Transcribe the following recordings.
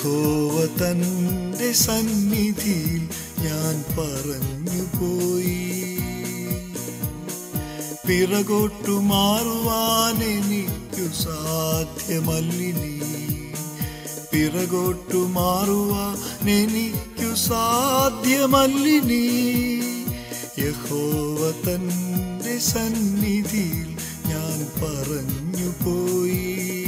യഹോവ തന്റെ സന്നിധിയിൽ ഞാൻ പറഞ്ഞു പോയി പിറകോട്ടു മാറുവാൻ എനിക്കു സാധ്യമല്ലിനി പിറകോട്ടു മാറുവാൻ എനിക്കു സാധ്യമല്ലിനി യഹോവ തന്റെ സന്നിധിയിൽ ഞാൻ പറഞ്ഞു പോയി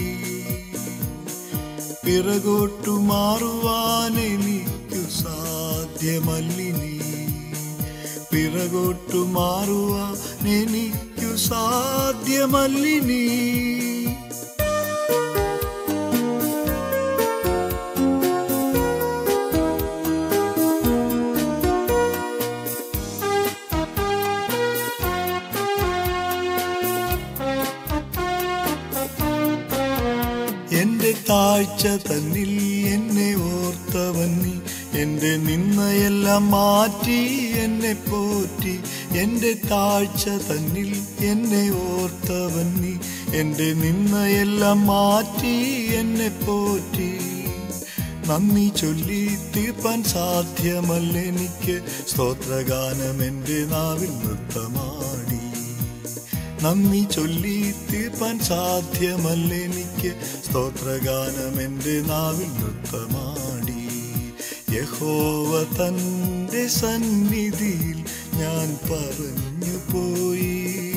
പിറകോട്ടു മാറുവാൻ എനിക്കു സാധ്യമല്ലിനി പിറകോട്ടു മാറുവാൻ എനിക്കു സാധ്യമല്ലിനി എന്റെ താഴ്ച തന്നിൽ എന്നെ ഓർത്തവൻ നീ എന്റെ നിന്നയെല്ലാം മാറ്റി എന്നെ പോറ്റി എന്റെ താഴ്ച തന്നിൽ എന്നെ ഓർത്തവൻ നീ എന്റെ നിന്നയെല്ലാം മാറ്റി എന്നെ പോറ്റി നന്ദി ചൊല്ലി തീർപ്പാൻ സാധ്യമല്ല എനിക്ക് സ്തോത്രഗാനം എന്റെ നാവിൽ നൃത്തമാടി നന്ദി ചൊല്ലി തീർപ്പാൻ സാധ്യമല്ല എനിക്ക് സ്തോത്രഗാനം എന്റെ നാവിൽ നൃത്തമാടി യഹോവ തന്റെ സന്നിധിയിൽ ഞാൻ പറഞ്ഞു പോയി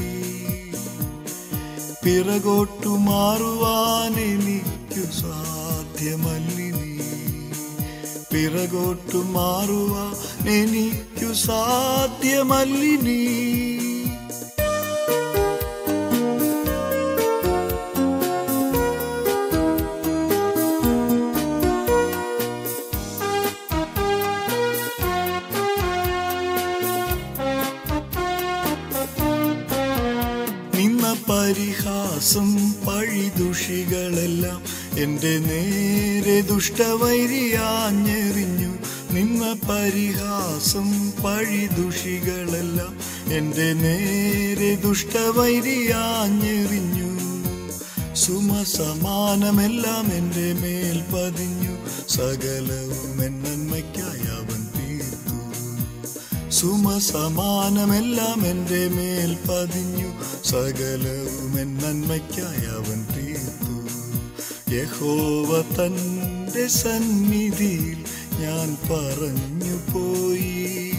പിറകോട്ടു മാറുവാൻ എനിക്കു സാധ്യമല്ലിനി പിറകോട്ടു മാറുവാൻ എനിക്കു സാധ്യമല്ലിനി നിന്ന പരിഹാസം പഴിദുഷികളെല്ലാം എന്റെ നേരെ ദുഷ്ടവൈരിയാഞ്ഞെറിഞ്ഞു നിന്ന പരിഹാസം പഴിദുഷികളെല്ലാം എന്റെ നേരെ ദുഷ്ടവൈരിയാഞ്ഞെറിഞ്ഞു സുമസമാനമെല്ലാം എന്റെ മേൽ പതിഞ്ഞു സകലവും എന്നന്മയ്ക്കായി അവൻ തീർത്തു സുമസമാനമെല്ലാം എന്റെ മേൽ പതിഞ്ഞു സകലവും എൻ നന്മയ്ക്കായി അവൻ തീർത്തു യഹോവ തന്റെ സന്നിധിയിൽ ഞാൻ പറഞ്ഞു പോയി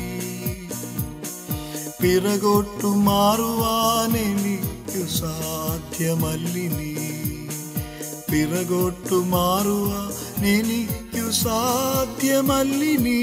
പിറകോട്ടു മാറുവാൻ എനിക്കു സാധ്യമല്ലിനി പിറകോട്ടു മാറുവാൻ എനിക്കു സാധ്യമല്ലിനി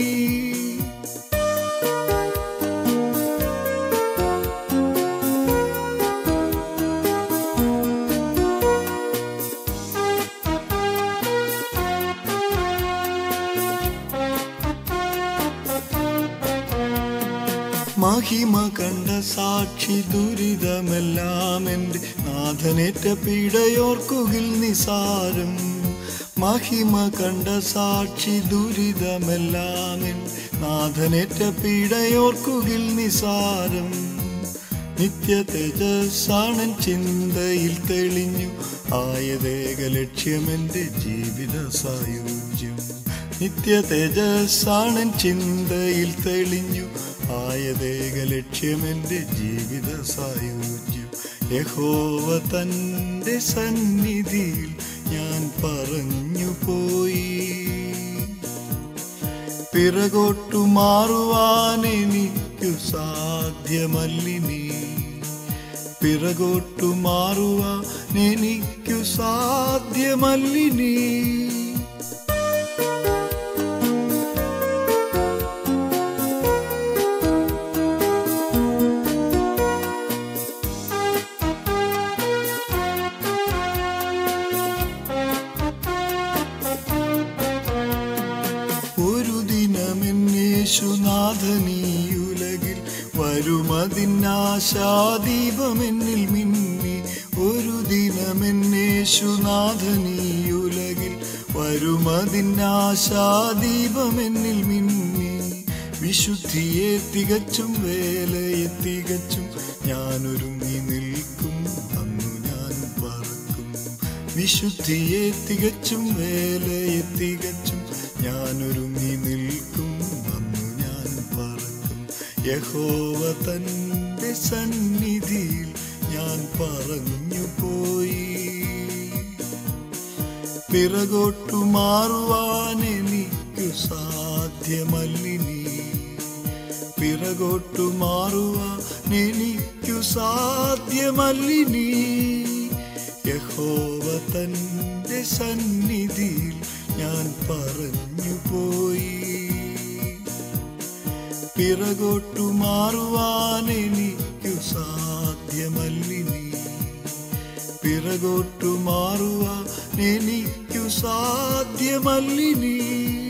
മഹിമ കണ്ട സാക്ഷി ദുരിതമെല്ലാം എൻ്റെ നാഥനേറ്റ പീഡയോർക്കുകിൽ നിസാരം മഹിമ കണ്ട സാക്ഷി ദുരിതമെല്ലാം എൻ്റെ നാഥനേറ്റ പീഡയോർക്കുകിൽ നിസാരം നിത്യ തേജസ്സാണൻ ചിന്തയിൽ തെളിഞ്ഞു ആയതേക ലക്ഷ്യമെന്റെ ജീവിത സായുജ്യം നിത്യ തേജസ്സാണൻ ചിന്തയിൽ തെളിഞ്ഞു ആയതേക ലക്ഷ്യമെന്റെ ജീവിത സായുജ്യം യഹോവ തന്റെ സന്നിധിയിൽ ഞാൻ പറഞ്ഞു പോയി പിറകോട്ടു മാറുവാൻ എനിക്കു സാധ്യമല്ലിനി പിറകോട്ടു മാറുവാൻ എനിക്കു സാധ്യമല്ലിനി ഒരു ദിനമെന്നേശുനാഥനീയുലകിൽ വരുമതിനാശാദീപമെന്നിൽ മിന്നി ഒരു ദിനമെന്നേശുനാഥനീയുലകിൽ വരുമതിനാശാദീപമെന്നിൽ മിന്നി വിശുദ്ധിയെ തികച്ചും വേലയെ തികച്ചും ഞാനൊരുങ്ങി നിൽക്കും അന്നു ഞാനും പറക്കും വിശുദ്ധിയെ തികച്ചും വേലയെ തികച്ചും ഞാനൊരുങ്ങി നിൽക്കും അന്നു ഞാൻ പറക്കും യഹോവ തന്റെ സന്നിധിയിൽ ഞാൻ പറഞ്ഞു പോയി പിറകോട്ടു മാറുവാൻ എനിക്കു സാധ്യമല്ലിനി പിറകോട്ടു മാറുവാൻ എനിക്കു സാധ്യമല്ലിനി യഹോവ തന്റെ സന്നിധിയിൽ ഞാൻ പറഞ്ഞു പോയി പിറകോട്ടു മാറുവാൻ എനിക്കു സാധ്യമല്ലിനി പിറകോട്ടു മാറുവാൻ എനിക്കു സാധ്യമല്ലിനി